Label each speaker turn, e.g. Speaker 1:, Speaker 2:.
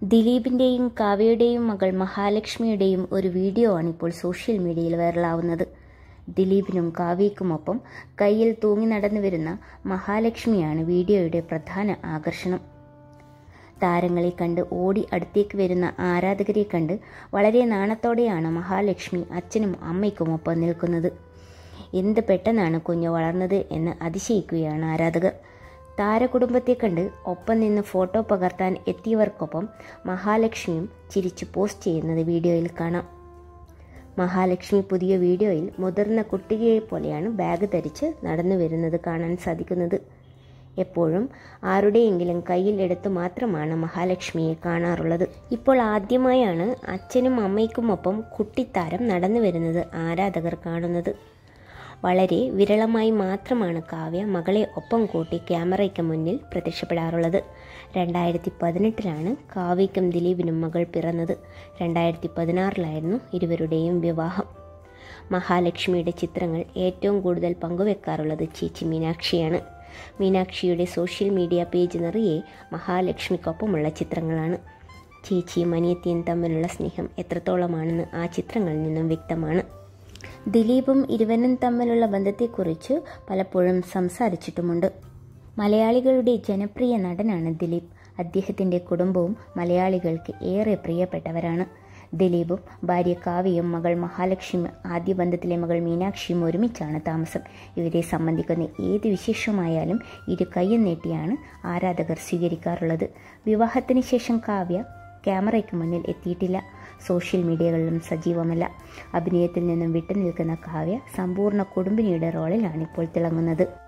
Speaker 1: ദിലീപിൻ്റെയും കാവ്യയുടെയും മകൾ മഹാലക്ഷ്മിയുടെയും ഒരു വീഡിയോ ആണ് ഇപ്പോൾ സോഷ്യൽ മീഡിയയിൽ വൈറലാവുന്നത് ദിലീപിനും കാവ്യയ്ക്കുമൊപ്പം കയ്യിൽ തൂങ്ങി നടന്നു വരുന്ന മഹാലക്ഷ്മിയാണ് വീഡിയോയുടെ പ്രധാന ആകർഷണം താരങ്ങളെ കണ്ട് ഓടി അടുത്തേക്ക് വരുന്ന ആരാധകരെ കണ്ട് വളരെ നാണത്തോടെയാണ് മഹാലക്ഷ്മി അച്ഛനും അമ്മയ്ക്കുമൊപ്പം നിൽക്കുന്നത് എന്ത് പെട്ടെന്നാണ് കുഞ്ഞ് വളർന്നത് എന്ന് അതിശയിക്കുകയാണ് ആരാധകർ താരകുടുംബത്തെ കണ്ട് ഒപ്പം നിന്ന് ഫോട്ടോ പകർത്താൻ എത്തിയവർക്കൊപ്പം മഹാലക്ഷ്മിയും ചിരിച്ചു പോസ്റ്റ് ചെയ്യുന്നത് വീഡിയോയിൽ കാണാം മഹാലക്ഷ്മി പുതിയ വീഡിയോയിൽ മുതിർന്ന കുട്ടിയെ പോലെയാണ് ബാഗ് ധരിച്ച് നടന്നു വരുന്നത് കാണാൻ സാധിക്കുന്നത് എപ്പോഴും ആരുടെയെങ്കിലും കയ്യിൽ എടുത്തു മാത്രമാണ് മഹാലക്ഷ്മിയെ കാണാറുള്ളത് ഇപ്പോൾ ആദ്യമായാണ് അച്ഛനും അമ്മയ്ക്കുമൊപ്പം കുട്ടിത്താരം നടന്നു വരുന്നത് ആരാധകർ കാണുന്നത് വളരെ വിരളമായി മാത്രമാണ് കാവ്യ മകളെ ഒപ്പം കൂട്ടി ക്യാമറയ്ക്ക് മുന്നിൽ പ്രത്യക്ഷപ്പെടാറുള്ളത് രണ്ടായിരത്തി പതിനെട്ടിലാണ് കാവ്യയ്ക്കും ദിലീപിനും മകൾ പിറന്നത് രണ്ടായിരത്തി പതിനാറിലായിരുന്നു ഇരുവരുടെയും വിവാഹം മഹാലക്ഷ്മിയുടെ ചിത്രങ്ങൾ ഏറ്റവും കൂടുതൽ പങ്കുവെക്കാറുള്ളത് ചേച്ചി മീനാക്ഷിയാണ് മീനാക്ഷിയുടെ സോഷ്യൽ മീഡിയ പേജ് നിറയെ മഹാലക്ഷ്മിക്കൊപ്പമുള്ള ചിത്രങ്ങളാണ് ചേച്ചിയും അനിയത്തിയും തമ്മിലുള്ള സ്നേഹം എത്രത്തോളമാണെന്ന് ആ ചിത്രങ്ങളിൽ നിന്നും വ്യക്തമാണ് ദിലീപും ഇരുവനും തമ്മിലുള്ള ബന്ധത്തെക്കുറിച്ച് പലപ്പോഴും സംസാരിച്ചിട്ടുമുണ്ട് മലയാളികളുടെ ജനപ്രിയ നടനാണ് ദിലീപ് അദ്ദേഹത്തിൻ്റെ കുടുംബവും മലയാളികൾക്ക് ഏറെ പ്രിയപ്പെട്ടവരാണ് ദിലീപും ഭാര്യ കാവ്യയും മകൾ മഹാലക്ഷ്മി ആദ്യ ബന്ധത്തിലെ മകൾ മീനാക്ഷിയും ഒരുമിച്ചാണ് താമസം ഇവരെ സംബന്ധിക്കുന്ന ഏത് വിശേഷമായാലും ഇരു കയ്യും നീട്ടിയാണ് ആരാധകർ സ്വീകരിക്കാറുള്ളത് വിവാഹത്തിന് ശേഷം കാവ്യ ക്യാമറയ്ക്ക് മുന്നിൽ എത്തിയിട്ടില്ല സോഷ്യൽ മീഡിയകളിലും സജീവമല്ല അഭിനയത്തിൽ നിന്നും വിട്ടുനിൽക്കുന്ന കാവ്യ സമ്പൂർണ്ണ കുടുംബിനിയുടെ റോളിലാണ് ഇപ്പോൾ തിളങ്ങുന്നത്